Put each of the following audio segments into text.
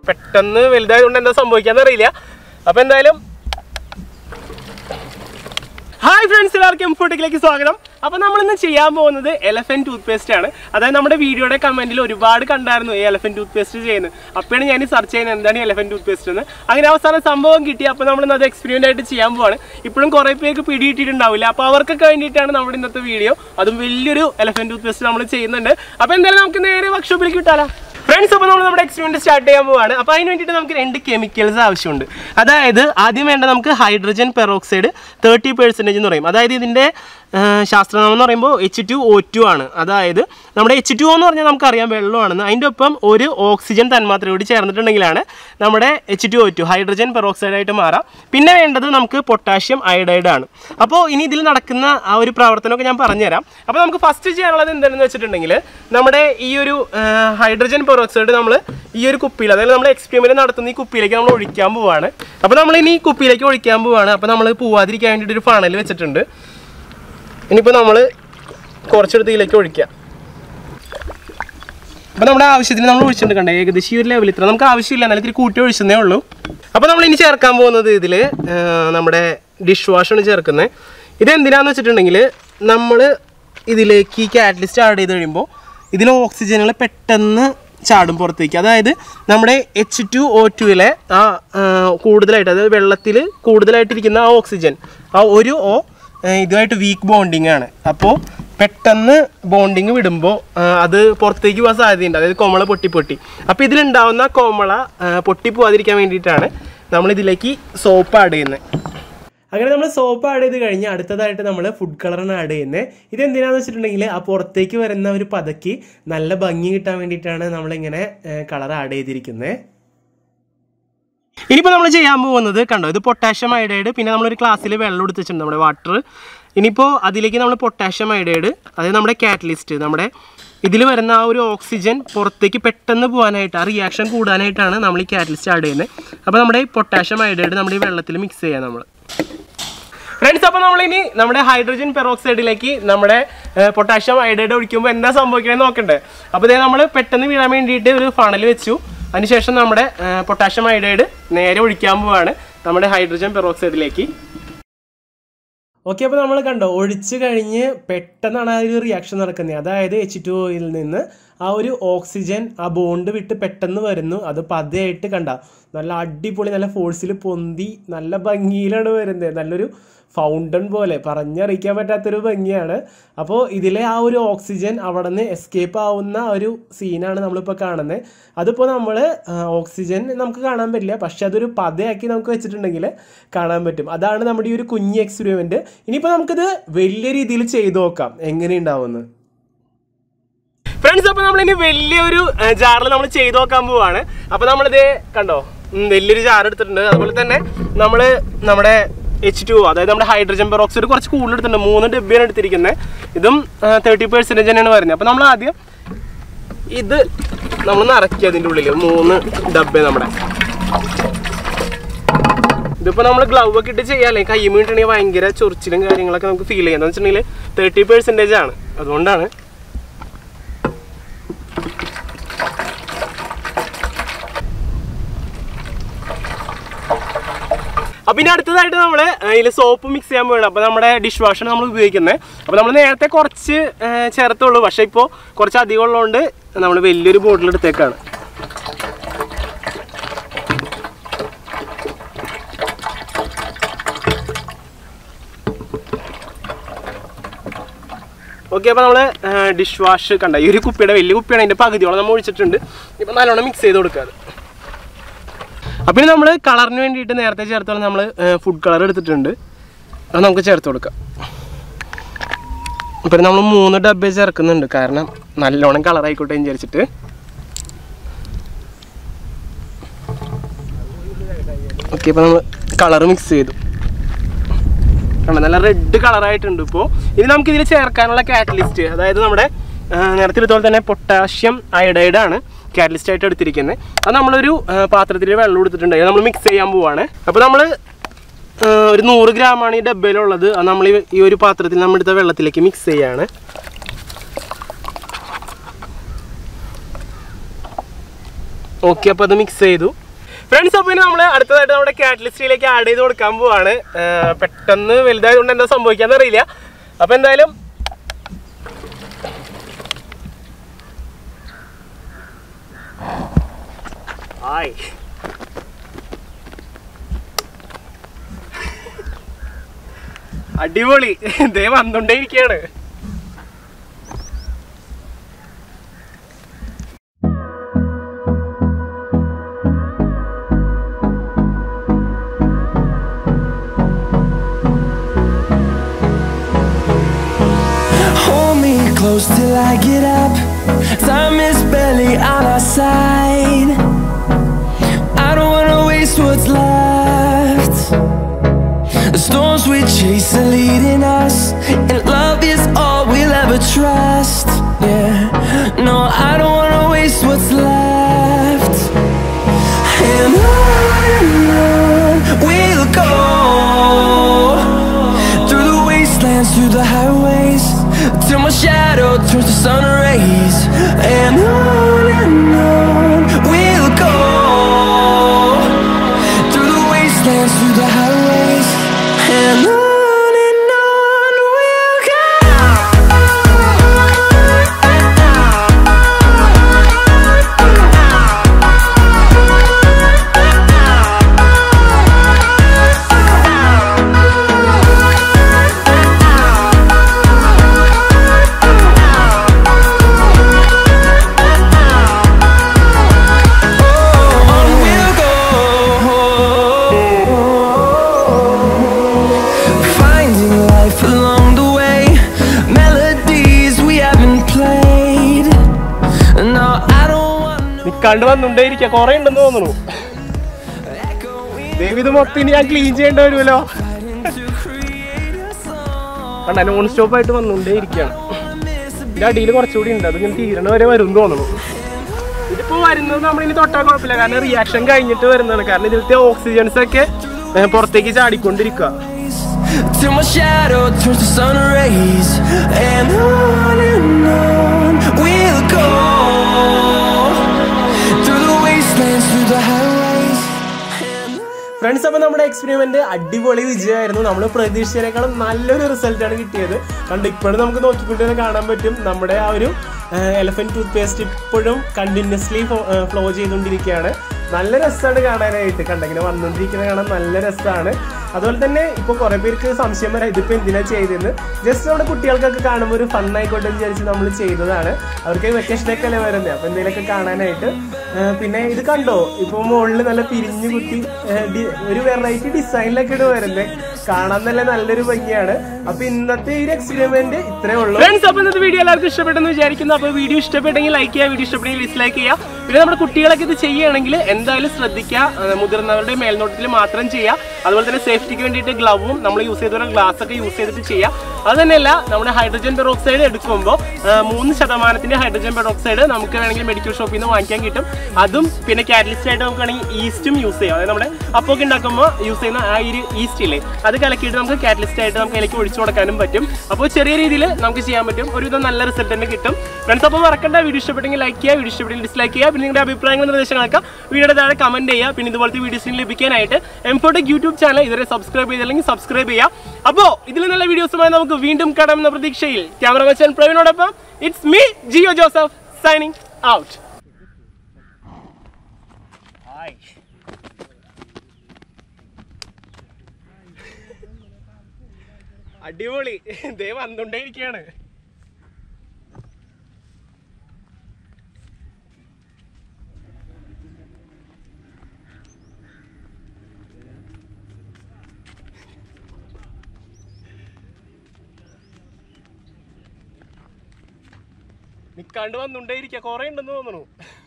പെട്ടെന്ന് വലുതായതുകൊണ്ട് എന്താ സംഭവിക്കാന്ന് അറിയില്ല അപ്പോൾ എന്തായാലും ഹായ് ഫ്രണ്ട്സ് എല്ലാവർക്കും ഫുഡിലേക്ക് സ്വാഗതം അപ്പോൾ നമ്മൾ ഇന്ന് ചെയ്യാൻ പോകുന്നത് എലഫന്റ് ടൂത്ത് പേസ്റ്റ് ആണ് അതായത് നമ്മുടെ വീഡിയോയുടെ കമന്റിൽ ഒരുപാട് കണ്ടായിരുന്നു ഈ എലഫന്റ് ടൂത്ത് പേസ്റ്റ് ചെയ്യുന്നത് അപ്പോഴാണ് ഞാൻ സെർച്ച് ചെയ്യുന്നത് എന്താണ് എലഫന്റ് ടൂത്ത് പേസ്റ്റ് എന്ന് അങ്ങനെ അവസാനം സംഭവം കിട്ടി അപ്പോൾ നമ്മൾ ഇന്ന് അത് എക്സ്പെരിമെന്റ് ആയിട്ട് ചെയ്യാൻ പോവാണ് ഇപ്പോഴും കുറേ പേർക്ക് പിടിയിട്ടിട്ടുണ്ടാവില്ല അപ്പോൾ അവർക്കൊക്കെ വേണ്ടിയിട്ടാണ് നമ്മുടെ ഇന്നത്തെ വീഡിയോ അതും വലിയൊരു എലഫന്റ് ടൂത്ത് പേസ്റ്റ് നമ്മൾ ചെയ്യുന്നുണ്ട് അപ്പോൾ എന്തായാലും നമുക്ക് നേരെ വർക്ക്ഷോപ്പിലേക്ക് വിട്ടാലോ ഫ്രണ്ട്സ് അപ്പോൾ നമ്മൾ നമ്മുടെ എക്സ്പെരിമെന്റ് സ്റ്റാർട്ട് ചെയ്യാൻ പോവാണ് അപ്പോൾ അതിന് വേണ്ടിയിട്ട് നമുക്ക് രണ്ട് കെമിക്കൽസ് ആവശ്യമുണ്ട് അതായത് ആദ്യം വേണ്ട നമുക്ക് ഹൈഡ്രജൻ പെറോക്സൈഡ് തേർട്ടി പെർസെൻറ്റേജ് എന്ന് പറയും അതായത് ഇതിൻ്റെ ശാസ്ത്രനാമം എന്ന് പറയുമ്പോൾ എച്ച് ടു ഒ ടു ആണ് അതായത് നമ്മുടെ എച്ച് ടു എന്ന് പറഞ്ഞാൽ നമുക്കറിയാം വെള്ളമാണെന്ന് അതിൻ്റെ ഒപ്പം ഒരു ഓക്സിജൻ തന്മാത്ര കൂടി ചേർന്നിട്ടുണ്ടെങ്കിലാണ് നമ്മുടെ H two O two hydrogen peroxide ആയിട്ട് മാറാം പിന്നെ വേണ്ടത് നമുക്ക് പൊട്ടാഷ്യം അയഡൈഡ് ആണ് അപ്പോൾ ഇനി ഇതിൽ നടക്കുന്ന ആ ഒരു പ്രവർത്തനമൊക്കെ ഞാൻ പറഞ്ഞുതരാം അപ്പോൾ നമുക്ക് ഫസ്റ്റ് ചെയ്യാനുള്ളത് എന്താണെന്ന് വെച്ചിട്ടുണ്ടെങ്കിൽ നമ്മുടെ ഈ ഒരു ഹൈഡ്രജൻ പെറോക്സൈഡ് നമ്മൾ ഈ ഒരു കുപ്പിയിൽ അതായത് നമ്മൾ എക്സ്പെരിമെന്റ് നടത്തുന്ന ഈ കുപ്പിയിലേക്ക് നമ്മൾ ഒഴിക്കാൻ പോവാണ് അപ്പോൾ നമ്മൾ ഇനി ഈ കുപ്പിയിലേക്ക് ഒഴിക്കാൻ പോവാണ് അപ്പോൾ നമ്മൾ പോവാതിരിക്കാൻ വേണ്ടിയിട്ട് ഒരു ഫണൽ വെച്ചിട്ടുണ്ട് ഇനിയിപ്പോൾ നമ്മൾ കുറച്ചെടുത്ത് ഇതിലേക്ക് ഒഴിക്കാം അപ്പോൾ നമ്മുടെ ആവശ്യത്തിന് നമ്മൾ ഒഴിച്ചിട്ടുണ്ട് കണ്ടേ ഏകദേശം ഈ ഒരു ലെവലിൽ ഇത്ര നമുക്ക് ആവശ്യമില്ല എന്നാലും ഇത്തിരി കൂട്ടി ഒഴിച്ചതേ ഉള്ളൂ അപ്പോൾ നമ്മൾ ഇനി ചേർക്കാൻ പോകുന്നത് ഇതിൽ നമ്മുടെ ഡിഷ് വാഷാണ് ചേർക്കുന്നത് ഇത് എന്തിനാന്ന് വെച്ചിട്ടുണ്ടെങ്കിൽ നമ്മൾ ഇതിലേക്ക് ഈ കാറ്റലിസ്റ്റ് ആഡ് ചെയ്ത് കഴിയുമ്പോൾ ഇതിൽ ഓക്സിജനുകൾ പെട്ടെന്ന് ചാടും പുറത്തേക്ക് അതായത് നമ്മുടെ എച്ച് ടു ഒ ടുവിലെ ആ ആ, കൂടുതലായിട്ട് അതായത് വെള്ളത്തിൽ കൂടുതലായിട്ടിരിക്കുന്ന ആ ഓക്സിജൻ ആ ഒരു ഓ ഇതുമായിട്ട് വീക്ക് ബോണ്ടിങ് ആണ് അപ്പോൾ പെട്ടെന്ന് ബോണ്ടിങ് വിടുമ്പോൾ അത് പുറത്തേക്ക് പോകാൻ സാധ്യതയുണ്ട് അതായത് കോമള പൊട്ടി പൊട്ടി അപ്പോൾ ഇതിലുണ്ടാവുന്ന കോമള ആ, പൊട്ടി പോകാതിരിക്കാൻ വേണ്ടിയിട്ടാണ് നമ്മൾ ഇതിലേക്ക് സോപ്പ് ആഡ് ചെയ്യുന്നത് അങ്ങനെ നമ്മൾ സോപ്പ് ആഡ് ചെയ്ത് കഴിഞ്ഞ് അടുത്തതായിട്ട് നമ്മൾ ഫുഡ് കളറാണ് ആഡ് ചെയ്യുന്നത് ഇത് എന്തിനാന്ന് വെച്ചിട്ടുണ്ടെങ്കിൽ ആ പുറത്തേക്ക് വരുന്ന ഒരു പതക്ക് നല്ല ഭംഗി കിട്ടാൻ വേണ്ടിയിട്ടാണ് നമ്മളിങ്ങനെ കളർ ആഡ് ചെയ്തിരിക്കുന്നത് ഇനിയിപ്പോൾ നമ്മൾ ചെയ്യാൻ പോകുന്നത് കണ്ടോ ഇത് പൊട്ടാഷ്യം അയഡൈഡ് പിന്നെ നമ്മളൊരു ക്ലാസ്സിൽ വെള്ളം എടുത്ത് വെച്ചിട്ടുണ്ട് നമ്മുടെ വാട്ടർ ഇനിയിപ്പോൾ അതിലേക്ക് നമ്മൾ പൊട്ടാഷ്യം അയഡൈഡ് അതായത് നമ്മുടെ കാറ്റലിസ്റ്റ് നമ്മുടെ ഇതിൽ വരുന്ന ആ ഒരു ഓക്സിജൻ പുറത്തേക്ക് പെട്ടെന്ന് പോകാനായിട്ട് ആ റിയാക്ഷൻ കൂടാനായിട്ടാണ് നമ്മൾ ഈ കാറ്റലിസ്റ്റ് ആഡ് ചെയ്യുന്നത് അപ്പോൾ നമ്മുടെ ഈ പൊട്ടാഷ്യം അയഡൈഡ് നമ്മുടെ ഈ വെള്ളത്തിൽ മിക്സ് ചെയ്യാം നമ്മൾ ഫ്രണ്ട്സ് അപ്പോൾ നമ്മളിനി നമ്മുടെ ഹൈഡ്രജൻ പെറോക്സൈഡിലേക്ക് നമ്മുടെ പൊട്ടാഷ്യം അയഡൈഡ് ഒഴിക്കുമ്പോൾ എന്താ സംഭവിക്കണമെന്ന് നോക്കണ്ടേ അപ്പോൾ ഇതേ നമ്മൾ പെട്ടെന്ന് വീഴാൻ വേണ്ടിയിട്ട് ഒരു ഫണൽ വെച്ചു അതിനുശേഷം നമ്മുടെ പൊട്ടാഷ്യം അയഡൈഡ് നേരെ ഒഴിക്കാൻ പോവാണ് നമ്മുടെ ഹൈഡ്രജൻ പെറോക്സൈഡിലേക്ക് ഓക്കെ അപ്പോൾ നമ്മൾ കണ്ടോ ഒഴിച്ച് കഴിഞ്ഞ് പെട്ടെന്നാണ് ആ ഒരു റിയാക്ഷൻ നടക്കുന്നത് അതായത് എച്ച് ടു ഒയിൽ നിന്ന് ആ ഒരു ഓക്സിജൻ ആ ബോണ്ട് വിട്ട് പെട്ടെന്ന് വരുന്നു അത് പതയായിട്ട് കണ്ട നല്ല അടിപൊളി നല്ല ഫോഴ്സിൽ പൊന്തി നല്ല ഭംഗിയിലാണ് വരുന്നത് നല്ലൊരു ഫൗണ്ടൻ പോലെ പറഞ്ഞറിയിക്കാൻ പറ്റാത്തൊരു ഭംഗിയാണ് അപ്പോൾ ഇതിലെ ആ ഒരു ഓക്സിജൻ അവിടെ നിന്ന് എസ്കേപ്പ് ആവുന്ന ഒരു സീനാണ് നമ്മളിപ്പോൾ കാണുന്നത് അതിപ്പോൾ നമ്മൾ ഓക്സിജൻ നമുക്ക് കാണാൻ പറ്റില്ല പക്ഷെ അതൊരു പതയാക്കി നമുക്ക് വെച്ചിട്ടുണ്ടെങ്കിൽ കാണാൻ പറ്റും അതാണ് നമ്മുടെ ഈ ഒരു കുഞ്ഞ് എക്സ്പെരിമെൻറ്റ് ഇനിയിപ്പോൾ നമുക്കിത് വലിയ രീതിയിൽ ചെയ്തു നോക്കാം എങ്ങനെ ഉണ്ടാവുമെന്ന് ഫ്രണ്ട്സ് അപ്പോൾ നമ്മളിനി വലിയൊരു ജാറിൽ നമ്മൾ ചെയ്തു നോക്കാൻ പോവാണ് അപ്പോൾ നമ്മളിത് കണ്ടോ ഉം, വലിയൊരു ജാർ എടുത്തിട്ടുണ്ട് അതുപോലെ തന്നെ നമ്മൾ നമ്മുടെ എച്ച് ടു അതായത് നമ്മുടെ ഹൈഡ്രജൻ പെറോക്സൈഡ് കുറച്ച് കൂടുതൽ എടുത്തിട്ടുണ്ട് മൂന്ന് ഡബ്ബയാണ് എടുത്തിരിക്കുന്നത് ഇതും തേർട്ടി പെർസെൻറ്റേജ് തന്നെയാണ് വരുന്നത് അപ്പോൾ നമ്മൾ ആദ്യം ഇത് നമ്മൾ നിറക്കി അതിൻ്റെ ഉള്ളിൽ മൂന്ന് ഡബ്ബ നമ്മുടെ ഇതിപ്പോൾ നമ്മൾ ഗ്ലൗ ഒക്കെ ഇട്ട് ചെയ്യാല്ലേ കൈ വീണിട്ടുണ്ടെങ്കിൽ ഭയങ്കര ചൊറിച്ചിലും കാര്യങ്ങളൊക്കെ നമുക്ക് ഫീൽ ചെയ്യാം എന്ന് വെച്ചിട്ടുണ്ടെങ്കിൽ തേർട്ടി പെർസെൻറ്റേജ് ആണ് അതുകൊണ്ടാണ് അപ്പൊ ഇനി അടുത്തതായിട്ട് നമ്മൾ ഇതിൽ സോപ്പ് മിക്സ് ചെയ്യാൻ പോകണം അപ്പോൾ നമ്മുടെ ഡിഷ് വാഷാണ് നമ്മൾ ഉപയോഗിക്കുന്നത് അപ്പോൾ നമ്മൾ നേരത്തെ കുറച്ച് ആ, ചേർത്തുള്ളൂ പക്ഷേ ഇപ്പോൾ കുറച്ച് അധികം ഉള്ളതുകൊണ്ട് നമ്മൾ വലിയൊരു ബോട്ടിൽ എടുത്തേക്കാണ് ഓക്കെ അപ്പോൾ നമ്മൾ ഡിഷ് വാഷ് കണ്ട ഈ ഒരു കുപ്പിയുടെ വലിയ കുപ്പിയാണ് അതിൻ്റെ പകുതിയോളം നമ്മൾ ഒഴിച്ചിട്ടുണ്ട് ഇപ്പം നല്ലോണം മിക്സ് ചെയ്ത് കൊടുക്കാതെ അപ്പം ഇനി നമ്മൾ കളറിന് വേണ്ടിയിട്ട് നേരത്തെ ചേർത്തോളം നമ്മൾ ഫുഡ് കളർ എടുത്തിട്ടുണ്ട് അത് നമുക്ക് ചേർത്ത് കൊടുക്കാം ഇപ്പം നമ്മൾ മൂന്ന് ഡബ്ബ ചേർക്കുന്നുണ്ട് കാരണം നല്ലോണം കളർ ആയിക്കോട്ടെ എന്ന് വിചാരിച്ചിട്ട് ഓക്കെ ഇപ്പം നമ്മൾ കളർ മിക്സ് ചെയ്തു കണ്ടോ നല്ല റെഡ് കളറായിട്ടുണ്ട് ഇപ്പോൾ ഇനി നമുക്ക് ഇതിൽ ചേർക്കാനുള്ള കാറ്റലിസ്റ്റ് അതായത് നമ്മുടെ ആ, നേരത്തെ ഇതുപോലെ തന്നെ പൊട്ടാഷ്യം അയഡൈഡ് ആണ് കാറ്റലിസ്റ്റ് ആയിട്ട് എടുത്തിരിക്കുന്നത് അത് നമ്മളൊരു ആ, പാത്രത്തിൽ വെള്ളം എടുത്തിട്ടുണ്ട് അത് നമ്മൾ മിക്സ് ചെയ്യാൻ പോവാണ് അപ്പോൾ നമ്മൾ ഒരു നൂറ് ഗ്രാമാണ് ഈ ഡബ്ബയിലുള്ളത് അത് നമ്മൾ ഈ- ഈ ഒരു പാത്രത്തിൽ നമ്മൾ എടുത്ത വെള്ളത്തിലേക്ക് മിക്സ് ചെയ്യാണ് ഓക്കെ അപ്പോൾ അത് മിക്സ് ചെയ്തു ഫ്രണ്ട്സ് അപ്പോൾ ഇനി നമ്മൾ അടുത്തതായിട്ട് നമ്മുടെ കാറ്റലിസ്റ്റിലേക്ക് ആഡ് ചെയ്ത് കൊടുക്കാൻ പോവാണ് ഏർ പെട്ടെന്ന് വലുതായതുകൊണ്ട് എന്താ സംഭവിക്കാന്ന് അറിയില്ല അപ്പോൾ എന്തായാലും ആയി അടിപൊളി ദേ വന്നുകൊണ്ടേ ഇരിക്കുകയാണ് Hold me close till I get up. Time is barely on our side. I don't wanna waste what's left. The storms we chase are leading us, and love is all we'll ever trust. Yeah, no, I don't wanna waste what's left. And on and on we'll go through the wastelands, through the highways, till my shadow turns to sun rays. And on and on we'll go through the wastelands, through the highways, and on and on we'll On we'll go, finding life along the way, melodies we haven't played. No, I don't want no നിക്കാണ്ട് വന്നുകൊണ്ടേ ഇരിക്കുക കുറെ ഉണ്ടെന്ന് തോന്നുന്നു echoing ദൈവം ഇത് മൊത്തം ഇനി ഞാൻ clean ചെയ്യേണ്ടി വരുമല്ലോ to create a song. കണ്ട നോൺ സ്റ്റോപ്പ് ആയിട്ട് വന്നുകൊണ്ടേ ഇരിക്കുകയാണ് Miss a ഇതിന്റെ അടിയിൽ കുറച്ചുകൂടി ഉണ്ട് അത് ഇങ്ങനെ തീരണ വരെ വരും എന്ന് തോന്നുന്നു ഇതിപ്പോ വരുന്നത് നമ്മളിനി തൊട്ടാൽ കുഴപ്പമില്ല കാരണം റിയാക്ഷൻ കഴിഞ്ഞിട്ട് വരുന്നതാണ് കാരണം ഇതിലത്തെ ഓക്സിജൻസ് ഒക്കെ ഏ, പുറത്തേക്ക് ചാടിക്കൊണ്ടിരിക്കുക till my shadow turns to sun rays and on and on we'll go through the wastelands through the highways and friends അപ്പോൾ നമ്മുടെ എക്സ്പെരിമെന്റ് അടിപൊളി വിജയമായിരുന്നു നമ്മൾ പ്രതീക്ഷിച്ചതിനേക്കാളും നല്ലൊരു റിസൾട്ടാണ് കിട്ടിയത് കണ്ട് ഇപ്പോഴും നമുക്ക് നോക്കിക്കൊണ്ട് തന്നെ കാണാൻ പറ്റും നമ്മുടെ ആ ഒരു എലഫന്റ് ടൂത്ത് പേസ്റ്റ് ഇപ്പോഴും കണ്ടിന്യൂസ്ലി ഫ്ലോ ചെയ്തുകൊണ്ടിരിക്കുകയാണ് നല്ല രസമാണ് കാണാനായിട്ട് കണ്ടിങ്ങനെ വന്നുകൊണ്ടിരിക്കുന്നത് കാണാൻ നല്ല രസമാണ് അതുപോലെ തന്നെ ഇപ്പോൾ കുറേ പേർക്ക് സംശയം വരാം ഇതിപ്പോൾ എന്തിനാ ചെയ്തതെന്ന് ജസ്റ്റ് നമ്മുടെ കുട്ടികൾക്കൊക്കെ കാണുമ്പോൾ ഒരു ഫൺ ആയിക്കോട്ടെ എന്ന് വിചാരിച്ച് നമ്മൾ ചെയ്തതാണ് അവർക്ക് വെക്കേഷനൊക്കെ അല്ലേ വരുന്നത് അപ്പോൾ എന്തെങ്കിലുമൊക്കെ കാണാനായിട്ട് ആ, പിന്നെ ഇത് കണ്ടോ ഇപ്പോൾ മുകളിൽ നല്ല പിരിഞ്ഞു കുത്തി ആ, ഡി- ഒരു വെറൈറ്റി ഡിസൈനിലൊക്കെയാണ് വരുന്നത് കാണാൻ നല്ല നല്ലൊരു ഭംഗിയാണ് അപ്പൊ ഇന്നത്തെ ഈ ഒരു എക്സ്പെരിമെന്റ് ഇത്രേ ഉള്ളൂ ഫ്രണ്ട്സ് അപ്പൊ ഇന്നത്തെ വീഡിയോ എല്ലാവർക്കും ഇഷ്ടപ്പെട്ടെന്ന് വിചാരിക്കുന്നു അപ്പൊ വീഡിയോ ഇഷ്ടപ്പെട്ടെങ്കിൽ ലൈക്ക് ചെയ്യുക വീഡിയോ ഇഷ്ടപ്പെട്ടെങ്കിൽ ഡിസ്ലൈക്ക് ചെയ്യുക പിന്നെ നമ്മുടെ കുട്ടികളൊക്കെ ഇത് ചെയ്യുകയാണെങ്കിൽ എന്തായാലും ശ്രദ്ധിക്കുക ആ, മുതിർന്നവരുടെ മേൽനോട്ടത്തിൽ മാത്രം ചെയ്യുക അതുപോലെ തന്നെ സേഫ്റ്റിക്ക് വേണ്ടിയിട്ട് ഗ്ലൗവും നമ്മൾ യൂസ് ചെയ്ത ഗ്ലാസ് ഒക്കെ യൂസ് ചെയ്തിട്ട് ചെയ്യുക അത് തന്നെയല്ല നമ്മുടെ ഹൈഡ്രജൻ പെറോക്സൈഡ് എടുക്കുമ്പോൾ മൂന്ന് ശതമാനത്തിന്റെ ഹൈഡ്രജൻ പെറോക്സൈഡ് നമുക്ക് വേണമെങ്കിൽ മെഡിക്കൽ ഷോപ്പിൽ നിന്ന് വാങ്ങിക്കാൻ കിട്ടും അതും പിന്നെ കാറ്റലിസ്റ്റ് ആയിട്ട് നമുക്ക് വേണമെങ്കിൽ ഈസ്റ്റും യൂസ് ചെയ്യാം അതായത് നമ്മുടെ അപ്പൊക്കെ ഉണ്ടാക്കുമ്പോൾ യൂസ് ചെയ്യുന്ന ആ ഒരു ഈസ്റ്റ് ഇല്ലേ അത് കലക്കിയിട്ട് നമുക്ക് കാറ്റലിസ്റ്റ് ആയിട്ട് നമുക്ക് അതിലേക്ക് ഒഴിച്ചു കൊടുക്കാനും പറ്റും അപ്പോൾ ചെറിയ രീതിയിൽ നമുക്ക് ചെയ്യാൻ പറ്റും ഒരുവിധം നല്ല റിസൾട്ട് തന്നെ കിട്ടും ഫ്രണ്ട്സ് അപ്പോൾ മറക്കണ്ട വീഡിയോ ഇഷ്ടപ്പെട്ടെങ്കിൽ ലൈക്ക് ചെയ്യുക വീഡിയോ ഇഷ്ടപ്പെട്ടെങ്കിൽ ഡിസ്ലൈക്ക് ചെയ്യുക പിന്നെ നിങ്ങളുടെ അഭിപ്രായങ്ങളും നിർദ്ദേശങ്ങളൊക്കെ വീഡിയോയുടെ താഴെ കമന്റ് ചെയ്യുക പിന്നെ ഇതുപോലത്തെ വീഡിയോസിന് ലഭിക്കാനായിട്ട് എംഫോടെക് യൂട്യൂബ് ചാനൽ ഇതുവരെ സബ്സ്ക്രൈബ് ചെയ്തില്ലെങ്കിൽ സബ്സ്ക്രൈബ് ചെയ്യുക അപ്പോൾ ഇതിൽ നല്ല വീഡിയോസുമായി നമുക്ക് വീണ്ടും കാണാമെന്ന പ്രതീക്ഷയിൽ ക്യാമറമാൻ പ്രവീണോടൊപ്പം it's me Geo Joseph signing out അടിപൊളി ദേ വന്നുകൊണ്ടേ ഇരിക്കുകയാണ് നിക്കാണ്ട് വന്നുകൊണ്ടേ ഇരിക്കുക കുറെ ഉണ്ടെന്ന് തോന്നുന്നു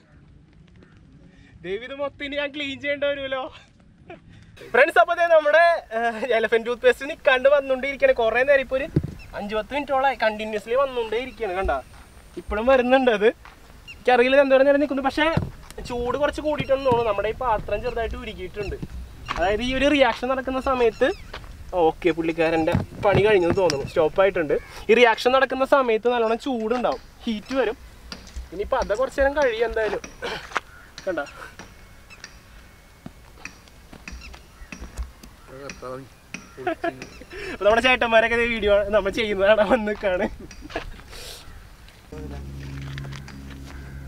ദേവിത് മൊത്തം ഇനി ഞാൻ ക്ലീൻ ചെയ്യേണ്ടി വരുമല്ലോ ഫ്രണ്ട്സ് അപ്പോൾ ദേ നമ്മുടെ എലഫന്റ് ടൂത്ത് പേസ്റ്റ് നിക്കാണ്ട് വന്നുകൊണ്ടിരിക്കുകയാണ് കുറേ നേരം ഇപ്പോൾ ഒരു അഞ്ച് പത്ത് മിനിറ്റോളായി കണ്ടിന്യൂസ്ലി വന്നുകൊണ്ടേ ഇരിക്കുകയാണ് കണ്ട ഇപ്പോഴും വരുന്നുണ്ട് അത് എനിക്കറിയില്ല എന്തോരം നേരം നിൽക്കുന്നു പക്ഷേ ചൂട് കുറച്ച് കൂടിയിട്ടുണ്ടെന്ന് തോന്നുന്നു നമ്മുടെ ഈ പാത്രം ചെറുതായിട്ട് ഉരുകിയിട്ടുണ്ട് അതായത് ഈ ഒരു റിയാക്ഷൻ നടക്കുന്ന സമയത്ത് ഓക്കെ പുള്ളിക്കാരൻ്റെ പണി കഴിഞ്ഞെന്ന് തോന്നുന്നു സ്റ്റോപ്പ് ആയിട്ടുണ്ട് ഈ റിയാക്ഷൻ നടക്കുന്ന സമയത്ത് നല്ലോണം ചൂടുണ്ടാവും ഹീറ്റ് വരും ഇനിയിപ്പോൾ അത് കുറച്ച് നേരം കഴിയും എന്തായാലും കണ്ട അപ്പൊ നമ്മുടെ ചേട്ടന്മാരൊക്കെ വീഡിയോ നമ്മൾ ചെയ്യുന്നതാണ് വന്ന് നിൽക്കാണ്